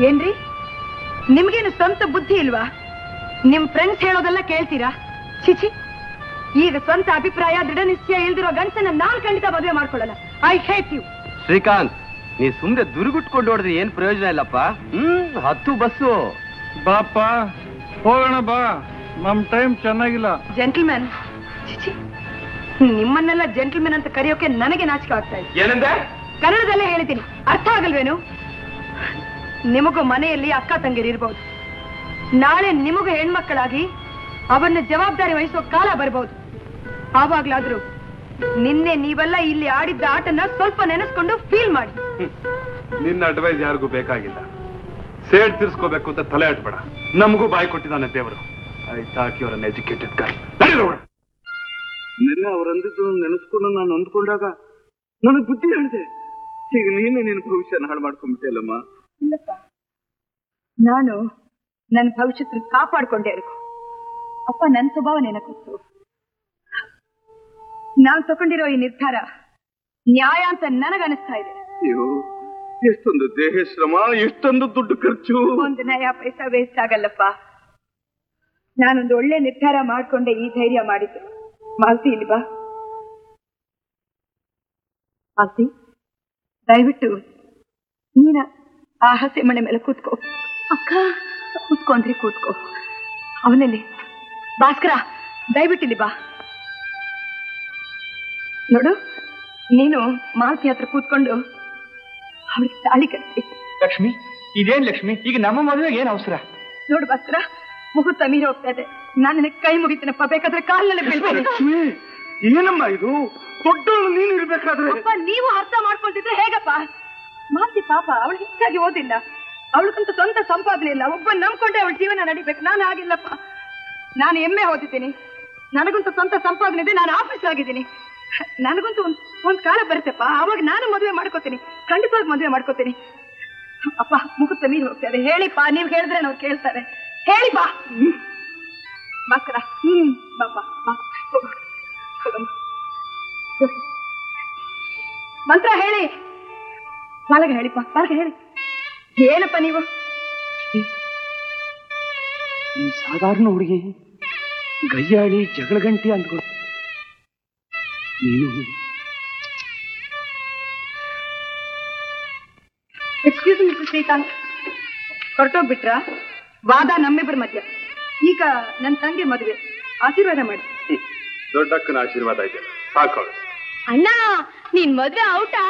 ಏನ್ರಿ ನಿಮ್ಗೇನು ಸ್ವಂತ ಬುದ್ಧಿ ಇಲ್ವಾ ನಿಮ್ ಫ್ರೆಂಡ್ಸ್ ಹೇಳೋದೆಲ್ಲ ಕೇಳ್ತೀರಾ ಚಿಚಿ ಈಗ ಸ್ವಂತ ಅಭಿಪ್ರಾಯ ದೃಢ ನಿಶ್ಚಯ ಇಲ್ದಿರೋ ಗಂಡಸನ್ನ ನಾನ್ ಖಂಡಿತ ಮದುವೆ ಮಾಡ್ಕೊಳ್ಳಲ್ಲ ಐ ಹೇಟ್ ಯು ಶ್ರೀಕಾಂತ್ ನೀ ಸುಮ್ನೆ ದುರ್ಗುಟ್ಕೊಂಡು ಹೊಡೆದ್ರೆ ಏನ್ ಪ್ರಯೋಜನ ಇಲ್ಲಪ್ಪ ಹ್ಮ್ ಹತ್ತು ಬಸ್ಸು ಬಾಪ ಹೋಗೋಣ ಬಾ ನಮ್ ಟೈಮ್ ಚೆನ್ನಾಗಿಲ್ಲ ಜೆಂಟಲ್ಮ್ಯಾನ್ ಚಿಚಿ ನಿಮ್ಮನ್ನೆಲ್ಲ ಜೆಂಟಲ್ಮೆನ್ ಅಂತ ಕರೆಯೋಕೆ ನನಗೆ ನಾಚಿಕೆ ಆಗ್ತಾ ಇದೆ ಏನಂದೆ ಕನ್ನಡದಲ್ಲೇ ಹೇಳಿದ್ದೀನಿ ಅರ್ಥ ಆಗಲ್ವೇನು ನಿಮಗೂ ಮನೆಯಲ್ಲಿ ಅಕ್ಕ ತಂಗಿರು ಇರ್ಬೋದು ನಾಳೆ ನಿಮಗೂ ಹೆಣ್ಮಕ್ಕಳಾಗಿ ಅವನ್ನ ಜವಾಬ್ದಾರಿ ವಹಿಸೋ ಕಾಲ ಬರ್ಬೋದು ಆವಾಗ್ಲಾದ್ರೂ ನಿನ್ನೆ ನೀವೆಲ್ಲ ಇಲ್ಲಿ ಆಡಿದ್ದ ಆಟನ ಸ್ವಲ್ಪ ನೆನೆಸ್ಕೊಂಡು ಫೀಲ್ ಮಾಡಿ ನಿನ್ನ ಅಡ್ವೈಸ್ ಯಾರಿಗೂ ಬೇಕಾಗಿಲ್ಲ ಸೇಡ್ ತಿರ್ಸ್ಕೋಬೇಕು ಅಂತ ತಲೆ ಹಟ್ಬೇಡ ನಮಗೂ ಬಾಯಿ ಕೊಟ್ಟಿದ್ದಾನೆ ದೇವರು ಆಯ್ತಾ ಅವರನ್ನ ಎಜುಕೇಟೆಡ್ ಗಾಯ್ ನಿನ್ನೆ ಅವರಂದಿದ್ದು ನೆನೆಸ್ಕೊಂಡು ನಾನು ಹೊಂದ್ಕೊಂಡಾಗ ನನಗೆ ಬುದ್ಧಿ ಹೇಳಿದೆ ಈಗ ನೀನೇ ನಿನ್ನ ಭವಿಷ್ಯನ ಹಾಳು ಮಾಡ್ಕೊಂಡ್ಬಿಟ್ಟೆಲ್ಲಮ್ಮ ಇಲ್ಲಪ್ಪ ನಾನು ನನ್ನ ಭವಿಷ್ಯತ್ ಕಾಪಾಡ್ಕೊಂಡೇ ಇರಬೇಕು ಅಪ್ಪ ನನ್ನ ಸ್ವಭಾವ ನೆನಪಿತ್ತು ನಾನು ತಗೊಂಡಿರೋ ಈ ನಿರ್ಧಾರ ನ್ಯಾಯ ಅಂತ ನನಗನಿಸ್ತಾ ಇದೆ ಅಯ್ಯೋ ಎಷ್ಟೊಂದು ದೇಹ ಶ್ರಮ ಎಷ್ಟೊಂದು ದುಡ್ಡು ಖರ್ಚು ಒಂದು ನಯ ಪೈಸಾ ವೇಸ್ಟ್ ಆಗಲ್ಲಪ್ಪ ನಾನೊಂದು ಒಳ್ಳೆ ನಿರ್ಧಾರ ಮಾಡ್ಕೊಂಡೆ ಈ ಧೈರ್ಯ ಮಾಡಿದ್ದು ಮಾಲ್ತಿ ಇಲ್ಲಿ ಬಾ ಮಾಲ್ತಿ ದಯವಿಟ್ಟು ನೀನ ಆ ಹಸೆ ಮನೆ ಮೇಲೆ ಕೂತ್ಕೋ ಅಕ್ಕ ಕೂತ್ಕೊಂಡ್ರಿ ಕೂತ್ಕೋ ಅವನಲ್ಲಿ ಭಾಸ್ಕರ ದಯವಿಟ್ಟು ಇಲ್ಲಿ ಬಾ ನೋಡು ನೀನು ಮಾಲ್ತಿ ಹತ್ರ ಕೂತ್ಕೊಂಡು ಅವಳಿಗೆ ತಾಳಿ ಕಟ್ಟಿ ಲಕ್ಷ್ಮಿ ಇದೇನ್ ಲಕ್ಷ್ಮಿ ಈಗ ನಮ್ಮ ಮದುವೆಗೆ ಏನ್ ಅವಸರ ನೋಡು ಭಾಸ್ಕರ ಮುಹೂರ್ತ ಮೀರಿ ಹೋಗ್ತಾ ಇದೆ ನಾನು ನಿನಗೆ ಕೈ ಮುಗಿತೀನಪ್ಪ ಬೇಕಾದ್ರೆ ಕಾಲಿನಲ್ಲಿ ಬೀಳ್ತೀನಿ ಲಕ್ಷ್ಮಿ ಏನಮ್ಮ ಇದು ದೊಡ್ಡವಳು ನೀನು ಇರ್ಬೇಕಾದ್ರೆ ಅಪ್ಪ ನೀವು ಅರ್ಥ ಮಾಡ್ಕೊಳ್ತಿದ್ರೆ ಹೇಗಪ್ಪ ಮಾತಿ ಪಾಪ ಅವಳು ಹೆಚ್ಚಾಗಿ ಓದಿಲ್ಲ ಅವಳಕ್ಕಂತ ಸ್ವಂತ ಸಂಪಾದನೆ ಇಲ್ಲ ಒಬ್ಬ ನಂಬ್ಕೊಂಡೆ ಅವಳ ಜೀವನ ನಡಿಬೇಕು ನಾನು ಆಗಿಲ್ಲಪ್ಪ ನಾನು ಎಮ್ಮೆ ಓದಿದ್ದೀನಿ ನನಗಂತೂ ಸ್ವಂತ ಸಂಪಾದನೆ ಇದೆ ನಾನು ಆಫೀಸ್ ಆಗಿದ್ದೀನಿ ನನಗಂತೂ ಒಂದ್ ಒಂದ್ ಕಾಲ ಬರುತ್ತಪ್ಪ ಅವಾಗ ನಾನು ಮದುವೆ ಮಾಡ್ಕೋತೀನಿ ಖಂಡಿತವಾಗಿ ಮದುವೆ ಮಾಡ್ಕೋತೀನಿ ಅಪ್ಪ ಮುಗುತ್ತ ಮೀರಿ ಹೋಗ್ತಾರೆ ಹೇಳಿಪ್ಪ ನೀವ್ ಹೇಳಿದ್ರೆ ನಾವು ಕೇಳ್ತಾರೆ ಹೇಳಿ ಬಾ ಬಾಕರ ಹ್ಮ್ ಬಾಪ ಬಾ ಹೋಗು. ಹೋಗಮ್ಮ. ಹೋಗು. ಮಂತ್ರ ಹೇಳಿ ಮಾಲಗ ಹೇಳಿಪ್ಪ ಮಾಲಗ ಹೇಳಿ ಏನಪ್ಪ ನೀವು ಈ ಸಾಧಾರಣ ಹುಡುಗಿ ಗಯ್ಯಾಳಿ ಜಗಳ ಗಂಟಿ ಅಂದ್ಕೊಂಡು ನೀನು ಎಕ್ಸ್ಕ್ಯೂಸ್ ಮಿ ಶ್ರೀಕಾಂತ್ ಹೊರಟೋಗ್ಬಿಟ್ರಾ ವಾದ ನಮ್ಮಿಬ್ಬರ ಮಧ್ಯ ಈಗ ನನ್ನ ತಂಗಿ ಮದುವೆ ಆಶೀರ್ವಾದ ಮಾಡಿ ದೊಡ್ಡಕ್ಕನ ಆಶೀರ್ವಾದ ಇದೆ ಸಾಕು ಅಣ್ಣ ನೀನ್ ಮದುವೆ ಔಟಾ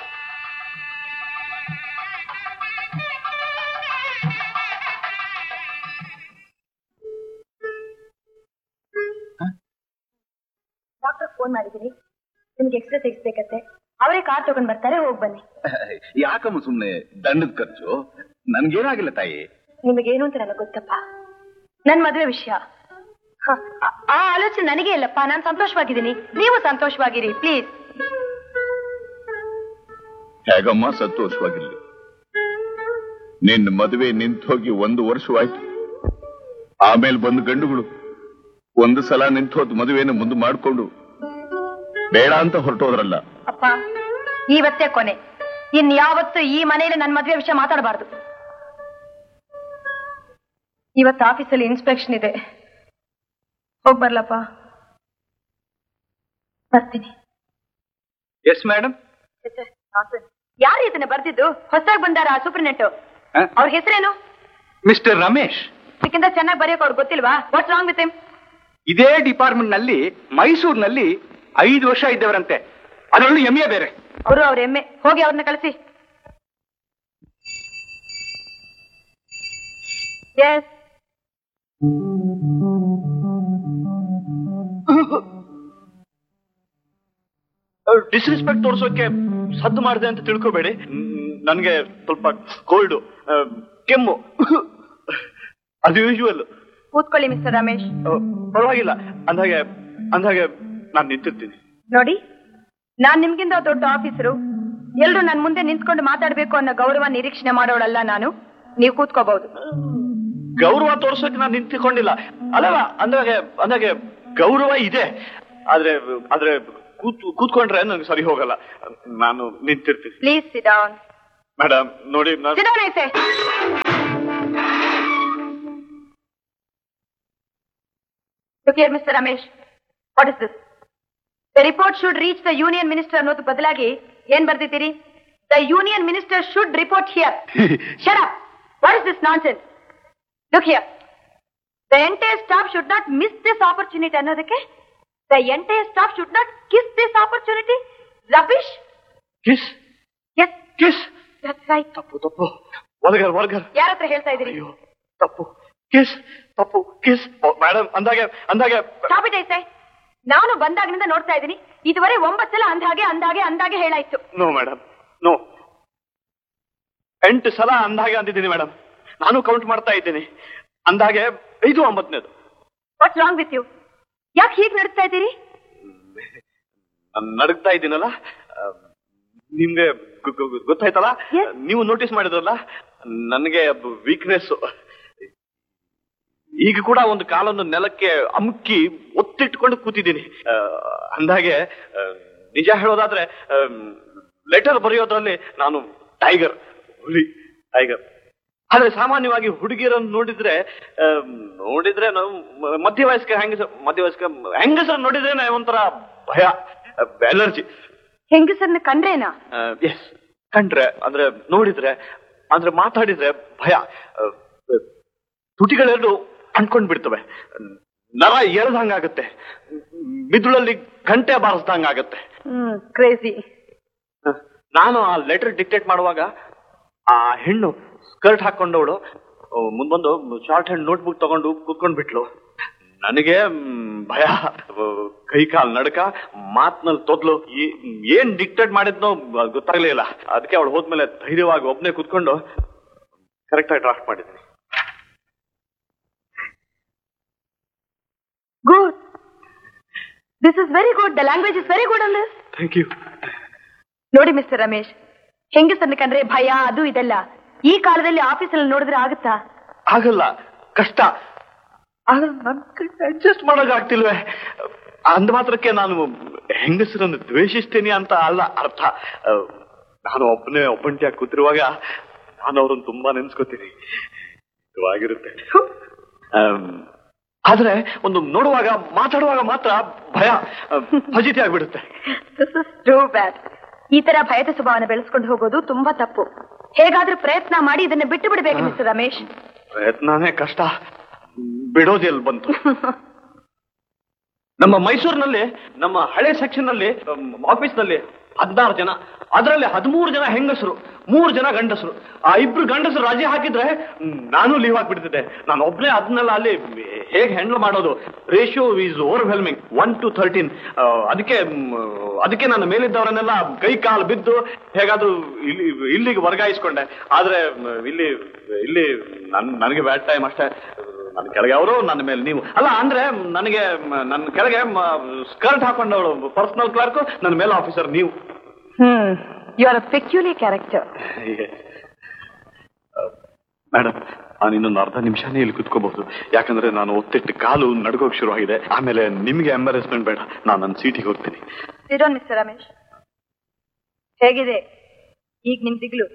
ಡಾಕ್ಟರ್ ಫೋನ್ ಮಾಡಿದ್ದೀನಿ ನಿಮ್ಗೆ ಎಕ್ಸ್ರೇ ತೆಗಿಸ್ಬೇಕತ್ತೆ ಅವರೇ ಕಾರ್ ತಗೊಂಡ್ ಬರ್ತಾರೆ ಹೋಗ್ ಬನ್ನಿ ಯಾಕಮ್ಮ ಸುಮ್ನೆ ದಂಡದ ಖರ್ಚು ನನ್ಗೇನಾಗಿಲ್ಲ ತಾಯಿ ನಿಮಗೇನು ಅಂತ ನನಗೆ ಗೊತ್ತಪ್ಪ ನನ್ ಮದುವೆ ವಿಷಯ ಹ, ಆ- ಆ ಆಲೋಚನೆ ನನಗೆ ಇಲ್ಲಪ್ಪ ನಾನು ಸಂತೋಷವಾಗಿದ್ದೀನಿ ನೀವು ಸಂತೋಷವಾಗಿರಿ ಪ್ಲೀಸ್ ಹೇಗಮ್ಮ ಸಂತೋಷವಾಗಿರ್ಲಿ ನಿನ್ನ ಮದುವೆ ನಿಂತೋಗಿ ಒಂದು ವರ್ಷವಾಯ್ತು ಆಮೇಲೆ ಬಂದು ಗಂಡುಗಳು ಒಂದು ಸಲ ನಿಂತೋದ್ ಮದುವೆನ ಮುಂದೆ ಮಾಡ್ಕೊಂಡು ಬೇಡ ಅಂತ ಹೊರಟೋದ್ರಲ್ಲ ಅಪ್ಪ ಇವತ್ತೇ ಕೊನೆ ಇನ್ ಯಾವತ್ತು ಈ ಮನೆಯಲ್ಲಿ ನನ್ನ ಮದುವೆ ವಿಷಯ ಮಾತಾಡಬಾರ್ದು ಇವತ್ತು ಆಫೀಸಲ್ಲಿ ಇನ್ಸ್ಪೆಕ್ಷನ್ ಇದೆ ಹೋಗ್ ಬರ್ಲಪ್ಪ ಬರ್ತೀನಿ ಎಸ್ ಮೇಡಮ್ ಯಾರು ಇದನ್ನ ಬರ್ದಿದ್ದು ಹೊಸದಾಗಿ ಬಂದಾರ ಸೂಪರ್ನೆಂಟ್ ಅವ್ರ ಹೆಸರೇನು ಮಿಸ್ಟರ್ ರಮೇಶ್ ಇದಕ್ಕಿಂತ ಚೆನ್ನಾಗಿ ಬರೆಯೋಕೆ ಅವ್ರಿಗೆ ಗೊತ್ತಿಲ್ವಾ ವಾಟ್ಸ್ ರಾಂಗ್ ವಿತ್ ಹಿಮ್ ಇದೇ ಡಿಪಾರ್ಟ್ಮೆಂಟ್ ನಲ್ಲಿ ಮೈಸೂರಿನಲ್ಲಿ ಐದು ವರ್ಷ ಇದ್ದವರಂತೆ ಅದರಲ್ಲೂ ಎಂ ಎ ಬೇರೆ ಅವರು ಅವ್ರ ಎಮ್ಮೆ ಹೋಗಿ ಅವ್ರನ್ನ ಕಳಿಸಿ ಎಸ್ ಡಿಸ್ರೆಸ್ಪೆಕ್ಟ್ ತೋರ್ಸೋಕೆ ಸದ್ದು ಮಾಡಿದೆ ಅಂತ ತಿಳ್ಕೊಬೇಡಿ ನನಗೆ ಸ್ವಲ್ಪ ಕೋಲ್ಡು ಕೆಮ್ಮು ಅದು ಯೂಶುವಲ್ ಕೂತ್ಕೊಳ್ಳಿ ಮಿಸ್ಟರ್ ರಮೇಶ್ ಪರವಾಗಿಲ್ಲ ಅಂದಾಗೆ ಅಂದಾಗೆ ನಾನು ನಿಂತಿರ್ತೀನಿ ನೋಡಿ ನಾನ್ ನಿಮ್ಗಿಂತ ದೊಡ್ಡ ಆಫೀಸರು ಎಲ್ರು ನನ್ ಮುಂದೆ ನಿಂತ್ಕೊಂಡು ಮಾತಾಡ್ಬೇಕು ಅನ್ನೋ ಗೌರವ ನಿರೀಕ್ಷಣೆ ಮಾಡೋಳಲ್ಲ ನಾನು ನೀವು ಕೂತ್ಕೋಬಹುದು ಗೌರವ ತೋರ್ಸೋಕೆ ನಾನು ನಿಂತ್ಕೊಂಡಿಲ್ಲ ಅಲ್ಲಲ್ಲ ಅಂದಾಗೆ ಅಂದಾಗೆ ಗೌರವ ಇದೆ ಆದ್ರೆ ಆದ್ರೆ ಕೂತ್ ಕೂತ್ಕೊಂಡ್ರೆ ನನಗೆ ಸರಿ ಹೋಗಲ್ಲ ನಾನು ನಿಂತಿರ್ತೀನಿ ಪ್ಲೀಸ್ ಸಿಟ್ ಡೌನ್ ಮೇಡಮ್ ನೋಡಿ ನಾನು ಸಿಟ್ ಡೌನ್ ಐಸೆ Look here, Mr. Ramesh. What is this? The report should reach the union minister ಅನ್ನೋದು ಬದಲಾಗಿ ಏನ್ ಬರ್ದಿದ್ದೀರಿ The union minister should report here. Shut up. What is this nonsense? Look here. The entire staff should not miss this opportunity ಅನ್ನೋದಕ್ಕೆ The entire staff should not kiss this opportunity. Rubbish. Kiss Yes, kiss that's right. ತಪ್ಪು ತಪ್ಪು ವರ್ಗರ್ ವರ್ಗರ್ ಯಾರ ಹತ್ರ ಹೇಳ್ತಾ ಇದ್ದೀರಿ ಅಯ್ಯೋ ತಪ್ಪು kiss ತಪ್ಪು ಕಿಸ್ ಮೇಡಮ್ ಅಂದಾಗೆ ಅಂದಾಗೆ Stop it, I say. ನಾನು ಬಂದಾಗಿನಿಂದ ನೋಡ್ತಾ ಇದ್ದೀನಿ ಇದುವರೆ ಒಂಬತ್ತು ಸಲ ಅಂದಾಗೆ ಅಂದಾಗೆ ಅಂದಾಗೆ ಹೇಳಾಯ್ತು ನೋ ಮೇಡಮ್ ನೋ ಎಂಟು ಸಲ ಅಂದಾಗೆ ಅಂದಿದ್ದೀನಿ ಮೇಡಮ್ ನಾನು ಕೌಂಟ್ ಮಾಡ್ತಾ ಇದ್ದೀನಿ ಅಂದಾಗೆ ಐದು ಒಂಬತ್ತನೇದು ವಾಟ್ಸ್ ರಾಂಗ್ ವಿತ್ ಯು ಯಾಕೆ ಹೀಗೆ ನಡೆಸ್ತಾ ಇದ್ದೀರಿ ನಾನು ನಡುಗ್ತಾ ಇದ್ದೀನಲ್ಲ ಆ, ನಿಮ್ಗೆ ಗೊ- ಗೊ- ಗೊ- ಗೊತ್ತಾಯ್ತಲ್ಲ Yes. ನೀವು ನೋಟಿಸ್ ಮಾಡಿದ್ರಲ್ಲ ನನಗೆ ವೀಕ್ನೆಸ್ ಈಗ ಕೂಡ ಒಂದು ಕಾಲನ್ನು ನೆಲಕ್ಕೆ ಅಮುಕಿ ಒತ್ತಿಟ್ಕೊಂಡು ಕೂತಿದ್ದೀನಿ ಆ, ಅಂದಾಗೆ ಆ, ನಿಜ ಹೇಳೋದಾದ್ರೆ ಲೆಟರ್ ಬರೆಯೋದ್ರಲ್ಲಿ ನಾನು ಟೈಗರ್ ಹುಲಿ ಟೈಗರ್ ಆದ್ರೆ ಸಾಮಾನ್ಯವಾಗಿ ಹುಡುಗಿಯರನ್ನು ನೋಡಿದ್ರೆ ಆ, ನೋಡಿದ್ರೆ ನಾವು ಮ- ಮಧ್ಯವಯಸ್ಕ ಹೆಂಗಸ ಮಧ್ಯವಯಸ್ಕ ಹೆಂಗಸರ ನೋಡಿದ್ರೆ ಒಂಥರ ಭಯ ಅಲರ್ಜಿ ಹೆಂಗಸರ್ನ ಕಂಡ್ರೇನಾ ಎಸ್ ಕಂಡ್ರೆ ಅಂದ್ರೆ ನೋಡಿದ್ರೆ ಅಂದ್ರೆ ಮಾತಾಡಿದ್ರೆ ಭಯ ಆ, ತುಟಿಗಳೆರಡು ಅಂಟ್ಕೊಂಡ್ ಬಿಡ್ತವೆ ನರ ಎಳ್ದಂಗಾಗತ್ತೆ ಮಿದುಳಲ್ಲಿ ಗಂಟೆ ಬಾರಿಸ್ದಂಗಾಗತ್ತೆ ಹ್ಮ್ ಕ್ರೇಜಿ ನಾನು ಆ ಲೆಟರ್ ಡಿಕ್ಟೇಟ್ ಮಾಡುವಾಗ ಆ ಹೆಣ್ಣು ಸ್ಕರ್ಟ್ ಹಾಕೊಂಡವಳು ಮುಂದೊಂದು ಶಾರ್ಟ್ ಹ್ಯಾಂಡ್ ನೋಟ್ಬುಕ್ ತಗೊಂಡು ಕೂತ್ಕೊಂಡ್ ಬಿಟ್ಲು ನನಗೆ ಮ್, ಭಯ ಕೈ ಕಾಲ್ ನಡ್ಕ ಮಾತ್ನಲ್ಲಿ ತೊದ್ಲು ಈ- ಏನ್ ಡಿಕ್ಟೇಟ್ ಮಾಡಿದ್ನೋ ಗೊತ್ತಾಗ್ಲೇ ಇಲ್ಲ ಅದಕ್ಕೆ ಅವಳು ಹೋದ್ಮೇಲೆ ಧೈರ್ಯವಾಗಿ ಒಬ್ನೇ ಕೂತ್ಕೊಂಡು ಕರೆಕ್ಟ್ ಆಗಿ ಡ್ರಾಫ್ಟ್ ಮಾಡಿದ್ದೀನಿ good this is very good the language is very good on this thank you ನೋಡಿ ಮಿಸ್ಟರ್ ರಮೇಶ್ ಹೆಂಗಸರ್ನ ಕಂಡ್ರೆ ಭಯ ಅದು ಇದೆಲ್ಲ ಈ ಕಾಲದಲ್ಲಿ ಆಫೀಸಲ್ಲಿ ನೋಡಿದ್ರೆ ಆಗುತ್ತಾ ಆಗಲ್ಲ ಕಷ್ಟ ಆದ್ರೆ ನನ್ ಅಡ್ಜಸ್ಟ್ ಮಾಡೋಕ್ಕಾಗ್ತಿಲ್ವೇ ಅಂದ ಮಾತ್ರಕ್ಕೆ ನಾನು ಹೆಂಗಸರನ್ನು ದ್ವೇಷಿಸ್ತೀನಿ ಅಂತ ಅಲ್ಲ ಅರ್ಥ ಆ, ನಾನು ಒಬ್ಬನೇ ಒಬ್ಬಂಟಿಯಾಗಿ ಕೂತಿರುವಾಗ ನಾನು ಅವ್ರನ್ನ ತುಂಬಾ ನೆನ್ಸ್ಕೊತೀನಿ ಇವಾಗಿರುತ್ತೆ ಆಮ್, ಆದ್ರೆ ಒಂದು ನೋಡುವಾಗ ಮಾತಾಡುವಾಗ ಮಾತ್ರ ಭಯ ಆ, ಫಜಿತಿ ಆಗ್ಬಿಡುತ್ತೆ ದಿಸ್ ಇಸ್ ಟೂ ಬ್ಯಾಡ್ ಈ ತರ ಭಯದ ಸ್ವಭಾವನ ಬೆಳೆಸ್ಕೊಂಡು ಹೋಗೋದು ತುಂಬಾ ತಪ್ಪು ಹೇಗಾದ್ರೂ ಪ್ರಯತ್ನ ಮಾಡಿ ಇದನ್ನ ಬಿಟ್ಟು ಬಿಡಬೇಕು ಮಿಸ್ಟರ್ ರಮೇಶ್ ಪ್ರಯತ್ನನೇ ಕಷ್ಟ ಬಿಡೋದೆಲ್ಲಿ ಬಂತು ನಮ್ಮ ಮೈಸೂರಿನಲ್ಲಿ ನಮ್ಮ ಹಳೆ ಸೆಕ್ಷನ್ ನಲ್ಲಿ ಆಫೀಸ್ ನಲ್ಲಿ ಹದಿನಾರು ಜನ ಅದರಲ್ಲಿ ಹದಿಮೂರು ಜನ ಹೆಂಗಸರು ಮೂರು ಜನ ಗಂಡಸರು ಆ ಇಬ್ರು ಗಂಡಸರು ರಜೆ ಹಾಕಿದ್ರೆ ಮ್, ನಾನು ಲೀವ್ ಹಾಕ್ಬಿಡ್ತಿದ್ದೆ ನಾನು ಒಬ್ನೇ ಅದನ್ನೆಲ್ಲ ಅಲ್ಲಿ ಹೇಗೆ ಹ್ಯಾಂಡಲ್ ಮಾಡೋದು ratio is overwhelming one to thirteen ಅದಕ್ಕೆ ಮ್, ಅದಕ್ಕೆ ನನ್ನ ಮೇಲಿದ್ದವರನ್ನೆಲ್ಲ ಕೈ ಕಾಲು ಬಿದ್ದು ಹೇಗಾದ್ರೂ ಇಲ್ಲಿ ಇಲ್ಲಿಗೆ ವರ್ಗಾಯಿಸ್ಕೊಂಡೆ ಆದ್ರೆ ಮ್, ಇಲ್ಲಿ ಇಲ್ಲಿ ನನ್ ನನಗೆ ಬ್ಯಾಡ್ ಟೈಮ್ ಅಷ್ಟೇ ನನ್ನ ಕೆಳಗೆ ಅವರು ನನ್ನ ಮೇಲೆ ನೀವು ಅಲ್ಲ ಅಂದ್ರೆ ನನಗೆ ಮ- ನನ್ನ ಕೆಳಗೆ ಸ್ಕರ್ಟ್ ಹಾಕೊಂಡವಳು ಪರ್ಸನಲ್ ಕ್ಲರ್ಕ್ ನನ್ನ ಮೇಲೆ ಆಫೀಸರ್ ನೀವು hmm you are a peculiar character madam ನಾನು ಇನ್ನೊಂದು ಅರ್ಧ ನಿಮಿಷನೇ ಇಲ್ಲಿ ಕುತ್ಕೋಬಹುದು ಯಾಕಂದ್ರೆ ನಾನು ಒತ್ತಿಟ್ಟು ಕಾಲು ನಡ್ಗೋಕ್ ಶುರುವಾಗಿದೆ ಆಮೇಲೆ ನಿಮ್ಗೆ ಎಂಬಾರೆಸ್ಮೆಂಟ್ ಬೇಡ ನಾನು ನನ್ನ ಸೀಟಿಗೆ ಹೋಗ್ತೀನಿ ಸಿಡೋನ್ ಮಿಸ್ಟರ್ ರಮೇಶ್ ಹೇಗಿದೆ ಈಗ ನಿಮ್ ದಿಗ್ಲು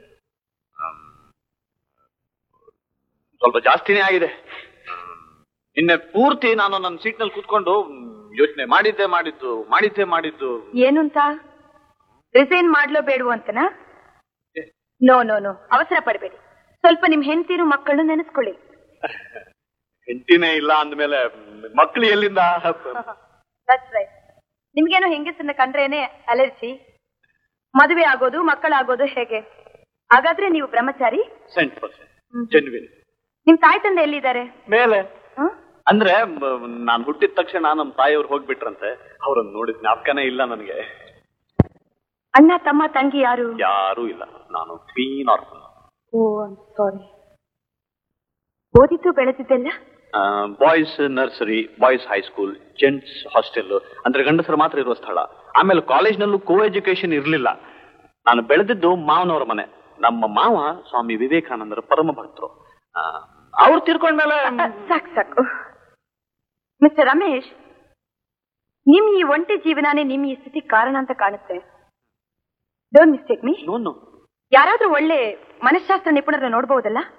ಸ್ವಲ್ಪ ಜಾಸ್ತಿನೇ ಆಗಿದೆ ನಿನ್ನೆ ಪೂರ್ತಿ ನಾನು ನನ್ನ ಸೀಟ್ನಲ್ಲಿ ಕೂತ್ಕೊಂಡು ಯೋಚನೆ ಮಾಡಿದ್ದೆ ಮಾಡಿದ್ದು ಮಾಡಿದ್ದೆ ಮಾಡಿದ್ದು ಏನು ಅಂತ ರಿಸೈನ್ ಮಾಡ್ಲೋ ಬೇಡವು ಅಂತನಾ ನೋ ನೋ ನೋ ಅವಸರ ಪಡಬೇಡಿ ಸ್ವಲ್ಪ ನಿಮ್ ಹೆಂಡತಿರು ಮಕ್ಕಳನ್ನು ನೆನೆಸ್ಕೊಳ್ಳಿ ಹೆಂಡತಿನೇ ಇಲ್ಲ ಅಂದ್ಮೇಲೆ ಮಕ್ಳು ಎಲ್ಲಿಂದ ದಟ್ಸ್ ರೈಟ್ ನಿಮ್ಗೇನು ಹೆಂಗಸನ್ನ ಕಂಡ್ರೇನೆ ಅಲರ್ಜಿ ಮದುವೆ ಆಗೋದು ಮಕ್ಕಳಾಗೋದು ಹೇಗೆ ಹಾಗಾದ್ರೆ ನೀವು ಬ್ರಹ್ಮಚಾರಿ ಸೆಂಟ್ ಪರ್ಸೆಂಟ್ ಜೆನ್ವಿನ್ ನಿಮ್ ತಾಯಿ ತಂದೆ ಎಲ್ಲಿದ್ದಾರೆ ಮೇಲೆ ಹ್ಮ್? ಅಂದ್ರೆ ನಾನು ಹುಟ್ಟಿದ ತಕ್ಷಣ ನಮ್ಮ ತಾಯಿಯವ್ರು ಹೋಗ್ಬಿಟ್ರಂತೆ ಅವ್ರನ್ನ ನೋಡಿದ ಜ್ಞಾಪಕನೇ ಇಲ್ಲ ನನಗೆ ಅಣ್ಣ ತಮ್ಮ ತಂಗಿ ಯಾರು ಯಾರೂ ಇಲ್ಲ ನಾನು ಕ್ಲೀನ್ ಆರ್ಫನ್ ಓ ಸಾರಿ ಓದಿದ್ದು ಬೆಳೆದಿದ್ದೆಲ್ಲ boys nursery boys high school gents hostel ಅಂದ್ರೆ ಗಂಡಸರು ಮಾತ್ರ ಇರುವ ಸ್ಥಳ ಆಮೇಲೆ ಕಾಲೇಜ್ನಲ್ಲೂ ಕೋ ಎಜುಕೇಶನ್ ಇರಲಿಲ್ಲ ನಾನು ಬೆಳೆದಿದ್ದು ಮಾವನವರ ಮನೆ ನಮ್ಮ ಮಾವ ಸ್ವಾಮಿ ವಿವೇಕಾನಂದರ ಪರಮ ಭಕ್ತರು ಅವ್ರು ತೀರ್ಕೊಂಡ್ಮೇಲೆ ಸಾಕು ಸಾಕು ಮಿಸ್ಟರ್ ರಮೇಶ್ ನಿಮ್ ಈ ಒಂಟಿ ಜೀವನಾನೇ ನಿಮ್ ಈ ಸ್ಥಿತಿ ಕಾರಣ ಅಂತ ಕಾಣುತ್ತೆ ಡೋಂಟ್ ಮಿಸ್ಟೇಕ್ ಮೀ ನೋನು ಯಾರಾದ್ರೂ ಒಳ್ಳೆ ಮನಃಶಾಸ್ತ್ರ ನಿಪುಣರ ನೋಡ್ಬಹುದಲ್ಲ